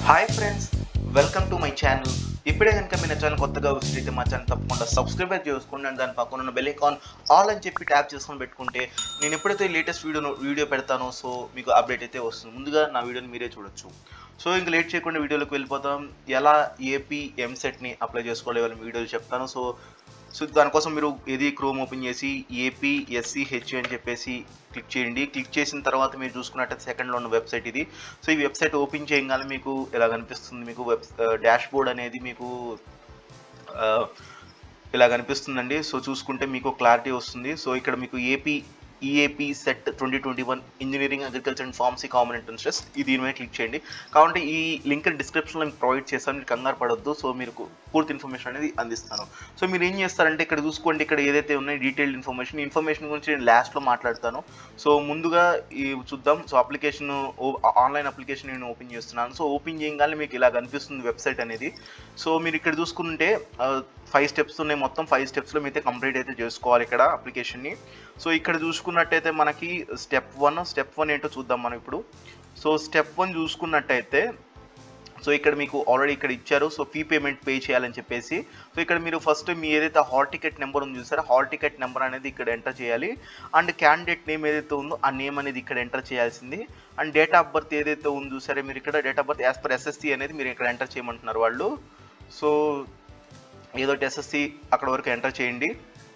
hi friends welcome to my channel ఇప్పుడే కనుక మీ నా ఛానల్ కొత్తగా వచ్చినట్లయితే మా ఛానల్ తప్పకుండా సబ్స్క్రైబ్ చేసుకోండి అండ్ దాని పక్కన ఉన్న బెల్ ఐకాన్ ఆల్ అని చెప్పి ట్యాప్ చేసుకొని పెట్టుకుంటే నేను ఎప్పుడైతే లేటెస్ట్ వీడియో వీడియో పెడతానో సో మీకు అప్డేట్ అయితే వస్తుంది ముందుగా నా వీడియోని మీరే చూడొచ్చు సో ఇంకా లేట్ చేయకుండా వీడియోలోకి వెళ్ళిపోతాం ఎలా ఏపీ ఎంసెట్ని అప్లై చేసుకోవాలి వాళ్ళ వీడియోలు చెప్తాను సో సో దానికోసం మీరు ఏది క్రోమ్ ఓపెన్ చేసి ఏపీ ఎస్సీ హెచ్ అని చెప్పేసి క్లిక్ చేయండి క్లిక్ చేసిన తర్వాత మీరు చూసుకున్నట్టు సెకండ్లో ఉన్న వెబ్సైట్ ఇది సో ఈ వెబ్సైట్ ఓపెన్ చేయగానే మీకు ఇలా కనిపిస్తుంది మీకు వెబ్ డాష్ బోర్డ్ అనేది మీకు ఆ, ఇలా కనిపిస్తుందండి సో చూసుకుంటే మీకు క్లారిటీ వస్తుంది సో ఇక్కడ మీకు AP EAP CET twenty twenty one engineering agriculture and pharmacy common entrance దీని మీద క్లిక్ చేయండి కాబట్టి ఈ లింక్ డిస్క్రిప్షన్లో మీకు ప్రొవైడ్ చేస్తాను మీరు కంగారు పడొద్దు సో మీకు పూర్తి ఇన్ఫర్మేషన్ అనేది అందిస్తాను సో మీరు ఏం చేస్తారంటే ఇక్కడ చూసుకోండి ఇక్కడ ఏదైతే ఉన్నాయో డీటెయిల్డ్ ఇన్ఫర్మేషన్ ఇన్ఫర్మేషన్ గురించి నేను లాస్ట్లో మాట్లాడతాను సో ముందుగా ఈ చూద్దాం సో అప్లికేషన్ ఆన్లైన్ అప్లికేషన్ నేను ఓపెన్ చేస్తున్నాను సో ఓపెన్ చేయగానే మీకు ఇలా కనిపిస్తుంది వెబ్సైట్ అనేది సో మీరు ఇక్కడ చూసుకుంటే ఫైవ్ స్టెప్స్ ఉన్నాయి మొత్తం ఫైవ్ స్టెప్స్లో మీరైతే కంప్లీట్ అయితే చేసుకోవాలి ఇక్కడ అప్లికేషన్ని సో ఇక్కడ చూసుకున్నట్టయితే మనకి స్టెప్ వన్ స్టెప్ వన్ ఏంటో చూద్దాం మనం ఇప్పుడు సో స్టెప్ వన్ చూసుకున్నట్టయితే సో ఇక్కడ మీకు ఆల్రెడీ ఇక్కడ ఇచ్చారు సో ఫీ పేమెంట్ పే చేయాలని చెప్పేసి సో ఇక్కడ మీరు ఫస్ట్ మీ ఏదైతే హాల్ టికెట్ నెంబర్ ఉంది చూసారో హాల్ టికెట్ నెంబర్ అనేది ఇక్కడ ఎంటర్ చేయాలి అండ్ క్యాండిడేట్ నేమ్ ఏదైతే ఉందో ఆ నేమ్ అనేది ఇక్కడ ఎంటర్ చేయాల్సింది అండ్ డేట్ ఆఫ్ బర్త్ ఏదైతే ఉందో చూసారో మీరు ఇక్కడ date of birth as per SSC అనేది మీరు ఇక్కడ ఎంటర్ చేయమంటున్నారు వాళ్ళు సో ఏదో ఎస్ఎస్సి అక్కడ వరకు ఎంటర్ చేయండి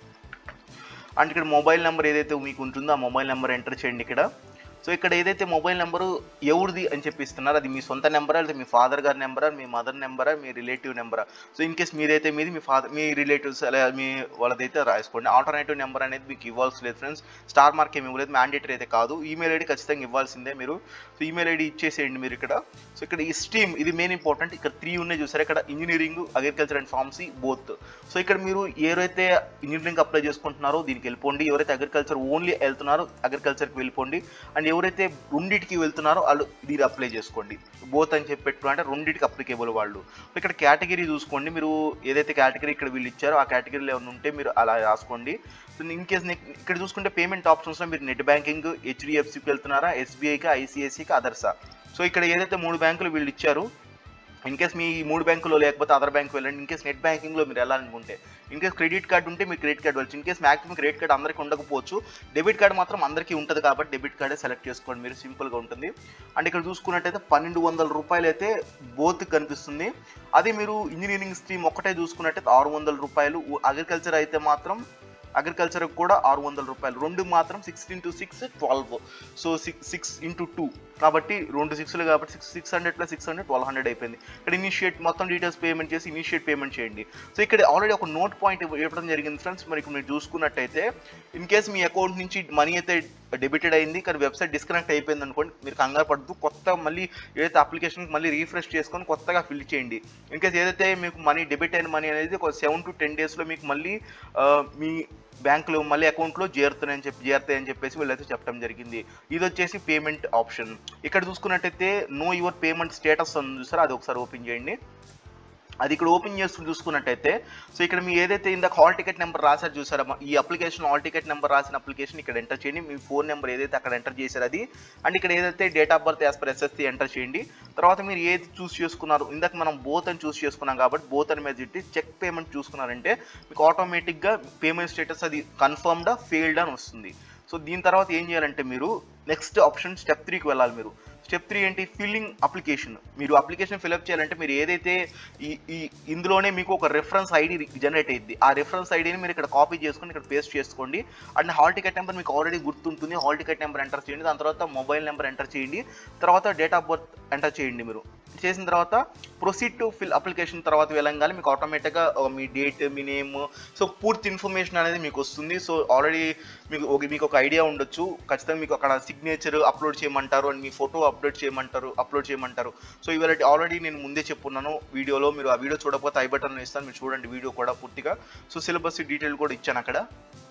అండ్ ఇక్కడ మొబైల్ నెంబర్ ఏదైతే మీకు ఉంటుందో ఆ మొబైల్ నెంబర్ ఎంటర్ చేయండి ఇక్కడ సో ఇక్కడ ఏదైతే మొబైల్ నెంబరు ఎవరిది అని చెప్పి ఇస్తున్నారు అది మీ సొంత నెంబరా లేదా మీ ఫాదర్ గారి నెంబరా మీ మదర్ నెంబరా మీ రిలేటివ్ నెంబరా సో ఇన్ కేస్ మీరైతే మీది మీ ఫాదర్ మీ రిలేటివ్స్ అలా మీ వాళ్ళదైతే రాసుకోండి ఆల్టర్నేటివ్ నెంబర్ అనేది మీకు ఇవ్వాల్సి లేదు ఫ్రెండ్స్ స్టార్ మార్క్ ఏమి ఇవ్వలేదు మ్యాండేటరీ అయితే కాదు ఈమెయిల్ ఐడి ఖచ్చితంగా ఇవ్వాల్సిందే మీరు సో ఈమెయిల్ ఐడి ఇచ్చేసేయండి మీరు ఇక్కడ సో ఇక్కడ ఈ స్ట్రీమ్ ఇది మెయిన్ ఇంపార్టెంట్ ఇక్కడ త్రీ ఉన్నాయి చూసారు ఇక్కడ engineering agriculture and pharmacy both so ఇక్కడ మీరు ఎవరైతే ఇంజనీరింగ్ అప్లై చేసుకుంటున్నారో దీనికి వెళ్ళిపోండి ఎవరైతే అగ్రికల్చర్ ఓన్లీ వెళ్తున్నారో అగ్రికల్చర్కి వెళ్ళిపోండి అండ్ ఎవరైతే రెండింటికి వెళ్తున్నారో వాళ్ళు దీన్ని అప్లై చేసుకోండి బోత్ అని చెప్పి పెట్టుకున్నా అంటే రెండింటికి అప్లికేబుల్ వాళ్ళు ఇక్కడ కేటగిరీ చూసుకోండి మీరు ఏదైతే కేటగిరీ ఇక్కడ వీళ్ళు ఇచ్చారో ఆ కేటగిరీలో ఏమైనా ఉంటే మీరు అలా రాసుకోండి సో ఇన్ కేస్ ఇక్కడ చూసుకుంటే పేమెంట్ ఆప్షన్స్లో మీరు నెట్ బ్యాంకింగ్ హెచ్డిఎఫ్సికి వెళ్తున్నారా ఎస్బీఐకి ఐసిఐసికి అదర్సా సో ఇక్కడ ఏదైతే మూడు బ్యాంకులు వీళ్ళు ఇచ్చారు ఇన్ కేస్ మీ ఈ మూడు బ్యాంకులో లేకపోతే అదర్ బ్యాంక్ వెళ్ళండి ఇన్ కేస్ నెట్ బ్యాంకింగ్లో మీరు వెళ్ళాలనుకుంటే ఇన్ కేస్ క్రెడిట్ కార్డ్ ఉంటే మీరు క్రెడిట్ కార్డ్ వెళ్ళచ్చు in case maximum credit card అందరికీ ఉండకపోవచ్చు డెబిట్ కార్డ్ మాత్రం అందరికీ ఉంటుంది కాబట్టి డెబిట్ కార్డే సెలెక్ట్ చేసుకోండి మీరు సింపుల్గా ఉంటుంది అండ్ ఇక్కడ చూసుకున్నట్టయితే పన్నెండు వందల రూపాయలు అయితే బోత్ కనిపిస్తుంది అది మీరు ఇంజనీరింగ్ స్ట్రీమ్ ఒక్కటే చూసుకున్నట్టయితే ఆరు వందల రూపాయలు అగ్రికల్చర్ అయితే మాత్రం అగ్రికల్చర్ కూడా ఆరు వందల రూపాయలు రెండు మాత్రం six into six twelve so six six into two కాబట్టి రెండు సిక్స్లు కాబట్టి six six hundred plus six hundred twelve hundred అయిపోయింది ఇక్కడ ఇనిషియేట్ మొత్తం డీటెయిల్స్ పేమెంట్ చేసి ఇనిషియేట్ పేమెంట్ చేయండి సో ఇక్కడ ఆల్రెడీ ఒక నోట్ పాయింట్ ఇవ్వడం జరిగింది ఫ్రెండ్స్ మరి ఇక్కడ మీరు చూసుకున్నట్టయితే ఇన్ కేస్ మీ అకౌంట్ నుంచి మనీ అయితే డెబిటెడ్ అయింది కానీ వెబ్సైట్ డిస్కనెక్ట్ అయిపోయింది అనుకోండి మీరు కంగారు పడుతూ కొత్త మళ్ళీ ఏదైతే అప్లికేషన్ మళ్ళీ రీఫ్రెష్ చేసుకొని కొత్తగా ఫిల్ చేయండి ఇన్ కేస్ ఏదైతే మీకు మనీ డెబిట్ అయిన మనీ అనేది ఒక సెవెన్ టు టెన్ డేస్లో మీకు మళ్ళీ ఆ, మీ బ్యాంకులో మళ్ళీ అకౌంట్లో చేరుతున్నాయని చెప్పి చేరుతాయని చెప్పేసి వీళ్ళైతే చెప్పడం జరిగింది ఇది వచ్చేసి పేమెంట్ ఆప్షన్ ఇక్కడ చూసుకున్నట్టయితే నో యువర్ పేమెంట్ స్టేటస్ అని చూసారో అది ఒకసారి ఓపెన్ చేయండి అది ఇక్కడ ఓపెన్ చేసి చూసుకున్నట్టయితే సో ఇక్కడ మీ ఏదైతే ఇందాక హాల్ టికెట్ నెంబర్ రాశారు చూసారా ఈ అప్లికేషన్ హాల్ టికెట్ నెంబర్ రాసిన అప్లికేషన్ ఇక్కడ ఎంటర్ చేయండి మీ ఫోన్ నెంబర్ ఏదైతే అక్కడ ఎంటర్ చేశారు అది అండ్ ఇక్కడ ఏదైతే date of birth as per SSC enter చేయండి తర్వాత మీరు ఏది చూస్ చేసుకున్నారు ఇందాక మనం బోత్ అని చూస్ చేసుకున్నాం కాబట్టి బోత్ అని మీద పెట్టి చెక్ పేమెంట్ చూసుకున్నారంటే మీకు ఆటోమేటిక్గా పేమెంట్ స్టేటస్ అది కన్ఫర్మ్డా ఫెయిల్డ్ అని వస్తుంది సో దీని తర్వాత ఏం చేయాలంటే మీరు నెక్స్ట్ ఆప్షన్ స్టెప్ త్రీకి వెళ్ళాలి మీరు స్టెప్ త్రీ ఏంటి ఫిల్లింగ్ అప్లికేషన్ మీరు అప్లికేషన్ ఫిల్అప్ చేయాలంటే మీరు ఏదైతే ఈ ఈ ఇందులోనే మీకు ఒక రెఫరెన్స్ ఐడి జనరేట్ అయ్యింది ఆ రెఫరెన్స్ ఐడిని మీరు ఇక్కడ కాపీ చేసుకొని ఇక్కడ పేస్ట్ చేసుకోండి అండ్ హాల్ టికెట్ నెంబర్ మీకు ఆల్రెడీ గుర్తుంటుంది హాల్ టికెట్ నెంబర్ ఎంటర్ చేయండి దాని తర్వాత మొబైల్ నెంబర్ ఎంటర్ చేయండి తర్వాత డేట్ ఆఫ్ బర్త్ ఎంటర్ చేయండి మీరు చేసిన తర్వాత ప్రొసీడ్ టు ఫిల్ అప్లికేషన్ తర్వాత వెళ్ళంగానే మీకు ఆటోమేటిక్గా మీ డేట్ మీ నేమ్ సో పూర్తి ఇన్ఫర్మేషన్ అనేది మీకు వస్తుంది సో ఆల్రెడీ మీకు ఒక మీకు ఒక ఐడియా ఉండొచ్చు ఖచ్చితంగా మీకు అక్కడ సిగ్నేచర్ అప్లోడ్ చేయమంటారు అండ్ మీ ఫోటో అప్లోడ్ చేయమంటారు అప్లోడ్ చేయమంటారు సో ఇవాళ ఆల్రెడీ నేను ముందే చెప్పున్నాను వీడియోలో మీరు ఆ వీడియో చూడకపోతే ఐ బటన్ ఇస్తాను మీరు చూడండి వీడియో కూడా పూర్తిగా సో సిలబస్ డీటెయిల్ కూడా ఇచ్చాను అక్కడ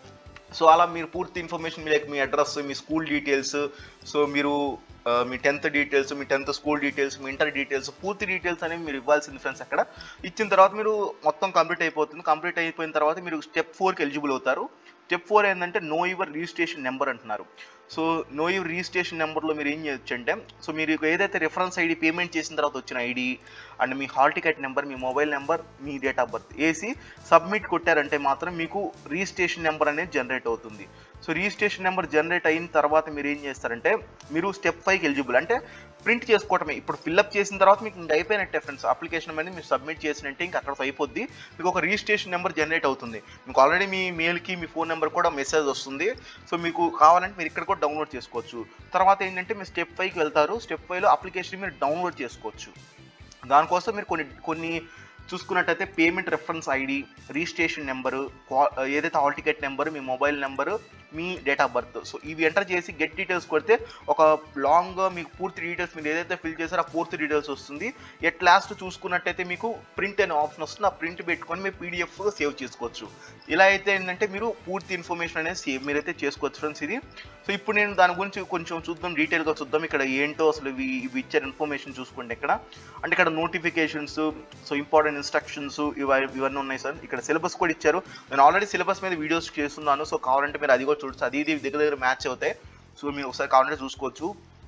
సో అలా మీరు పూర్తి ఇన్ఫర్మేషన్ మీ లైక్ మీ అడ్రస్ మీ స్కూల్ డీటెయిల్స్ సో మీరు ఆ, మీ టెన్త్ డీటెయిల్స్ మీ టెన్త్ స్కూల్ డీటెయిల్స్ మీ ఇంటర్ డీటెయిల్స్ పూర్తి డీటెయిల్స్ అనేవి మీరు ఇవ్వాల్సింది ఫ్రెండ్స్ అక్కడ ఇచ్చిన తర్వాత మీరు మొత్తం కంప్లీట్ అయిపోతుంది కంప్లీట్ అయిపోయిన తర్వాత మీరు స్టెప్ ఫోర్కి ఎలిజిబుల్ అవుతారు స్టెప్ ఫోర్ ఏంటంటే నో యువర్ రిజిస్ట్రేషన్ నెంబర్ అంటున్నారు సో నో యూ రిజిస్ట్రేషన్ నెంబర్లో మీరు ఏం చేయొచ్చు అంటే సో మీరు ఏదైతే రిఫరెన్స్ ఐడి పేమెంట్ చేసిన తర్వాత వచ్చిన ఐడి అండ్ మీ హాల్ టికెట్ నెంబర్ మీ మొబైల్ నెంబర్ మీ డేట్ ఆఫ్ బర్త్ వేసి సబ్మిట్ కొట్టారంటే మాత్రం మీకు రిజిస్ట్రేషన్ నెంబర్ అనేది జనరేట్ అవుతుంది సో రిజిస్ట్రేషన్ నెంబర్ జనరేట్ అయిన తర్వాత మీరు ఏం చేస్తారంటే మీరు స్టెప్ ఫైవ్కి ఎలిజిబుల్ అంటే ప్రింట్ చేసుకోవటమే ఇప్పుడు ఫిల్అప్ చేసిన తర్వాత మీకు ఇంకా అయిపోయినట్టే ఫ్రెండ్స్ అప్లికేషన్ అనేది మీరు సబ్మిట్ చేసినట్టే ఇంకా అక్కడ అయిపోద్ది మీకు ఒక రిజిస్ట్రేషన్ నెంబర్ జనరేట్ అవుతుంది మీకు ఆల్రెడీ మీ మెయిల్కి మీ ఫోన్ నెంబర్ కూడా మెసేజ్ వస్తుంది సో మీకు కావాలంటే మీరు ఇక్కడ కూడా డౌన్లోడ్ చేసుకోవచ్చు తర్వాత ఏంటంటే మీరు స్టెప్ ఫైవ్కి వెళ్తారు స్టెప్ ఫైవ్లో అప్లికేషన్ మీరు డౌన్లోడ్ చేసుకోవచ్చు దానికోసం మీరు కొన్ని కొన్ని చూసుకున్నట్టయితే payment reference ID registration number ఏదైతే హాల్ టికెట్ నెంబర్ మీ మొబైల్ నెంబరు మీ డేట్ ఆఫ్ బర్త్ సో ఇవి ఎంటర్ చేసి గెట్ డీటెయిల్స్ కొడితే ఒక లాంగ్ మీకు పూర్తి డీటెయిల్స్ మీరు ఏదైతే ఫిల్ చేశారో ఆ పూర్తి డీటెయిల్స్ వస్తుంది ఎట్ లాస్ట్ చూసుకున్నట్టయితే మీకు ప్రింట్ అనే ఆప్షన్ వస్తుంది ఆ ప్రింట్ పెట్టుకొని మీ పీడిఎఫ్ సేవ్ చేసుకోవచ్చు ఇలా అయితే ఏంటంటే మీరు పూర్తి ఇన్ఫర్మేషన్ అనేది సేవ్ మీరైతే చేసుకోవచ్చు ఫ్రెండ్స్ ఇది సో ఇప్పుడు నేను దాని గురించి కొంచెం చూద్దాం డీటెయిల్గా చూద్దాం ఇక్కడ ఏంటో అసలు ఇవి ఇవి ఇచ్చారు ఇన్ఫర్మేషన్ చూసుకోండి ఇక్కడ అంటే ఇక్కడ నోటిఫికేషన్స్ సో ఇంపార్టెంట్ ఇన్స్ట్రక్షన్స్ ఇవ ఇవన్నీ ఉన్నాయి సార్ ఇక్కడ సిలబస్ కూడా ఇచ్చారు నేను ఆల్రెడీ సిలబస్ మీద వీడియోస్ చేస్తున్నాను సో కావాలంటే మీరు అది కూడా చూడొచ్చు అది ఇది దగ్గర దగ్గర మ్యాచ్ అవుతాయి సో మీరు ఒకసారి కావాలంటే చూసుకోవచ్చు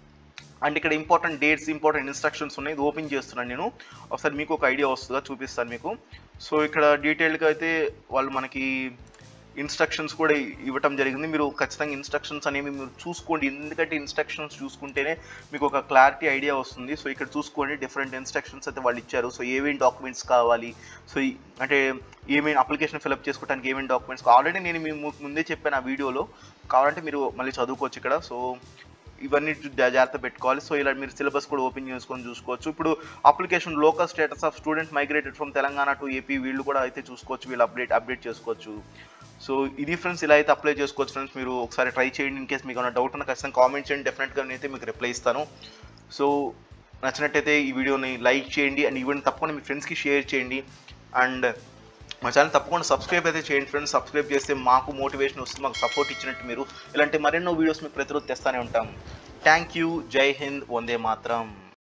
అండ్ ఇక్కడ ఇంపార్టెంట్ డేట్స్ ఇంపార్టెంట్ ఇన్స్ట్రక్షన్స్ ఉన్నాయి ఇది ఓపెన్ చేస్తున్నాను నేను ఒకసారి మీకు ఒక ఐడియా వస్తుందా చూపిస్తాను మీకు సో ఇక్కడ డీటెయిల్డ్గా అయితే వాళ్ళు మనకి ఇన్స్ట్రక్షన్స్ కూడా ఇవ్వటం జరిగింది మీరు ఖచ్చితంగా ఇన్స్ట్రక్షన్స్ అనేవి మీరు చూసుకోండి ఎందుకంటే ఇన్స్ట్రక్షన్స్ చూసుకుంటేనే మీకు ఒక క్లారిటీ ఐడియా వస్తుంది సో ఇక్కడ చూసుకోండి డిఫరెంట్ ఇన్స్ట్రక్షన్స్ అయితే వాళ్ళు ఇచ్చారు సో ఏమేమి డాక్యుమెంట్స్ కావాలి సో ఈ- అంటే ఏమేమి అప్లికేషన్ ఫిల్అప్ చేసుకోవడానికి ఏమేమి డాక్యుమెంట్స్ ఆల్రెడీ నేను మీ ము- ముందే చెప్పాను ఆ వీడియోలో కావాలంటే మీరు మళ్ళీ చదువుకోవచ్చు ఇక్కడ సో ఇవన్నీ జా- జాగ్రత్త పెట్టుకోవాలి సో ఇలా మీరు సిలబస్ కూడా ఓపెన్ చేసుకొని చూసుకోవచ్చు ఇప్పుడు application local status of student migrated from Telangana to AP వీళ్ళు కూడా అయితే చూసుకోవచ్చు వీళ్ళు అప్డేట్ అప్డేట్ చేసుకోవచ్చు సో ఇది ఫ్రెండ్స్ ఇలా అయితే అప్లై చేసుకోవచ్చు ఫ్రెండ్స్ మీరు ఒకసారి ట్రై చేయండి ఇన్ కేస్ మీకు ఏమైనా డౌట్ ఉన్నా ఖచ్చితంగా కామెంట్ చేయండి డెఫినెట్గా నేనైతే మీకు రిప్లై ఇస్తాను సో నచ్చినట్టయితే ఈ వీడియోని లైక్ చేయండి అండ్ ఈవెన్ తప్పకుండా మీ ఫ్రెండ్స్కి షేర్ చేయండి అండ్ మా ఛానల్ తప్పకుండా సబ్స్క్రైబ్ అయితే చేయండి ఫ్రెండ్స్ సబ్స్క్రైబ్ చేస్తే మాకు మోటివేషన్ వస్తుంది మాకు సపోర్ట్ ఇచ్చినట్టు మీరు ఇలాంటి మరెన్నో వీడియోస్ మీకు ప్రతిరోజు తెస్తానే ఉంటాం థ్యాంక్ యూ జై హింద్ వందే మాత్రం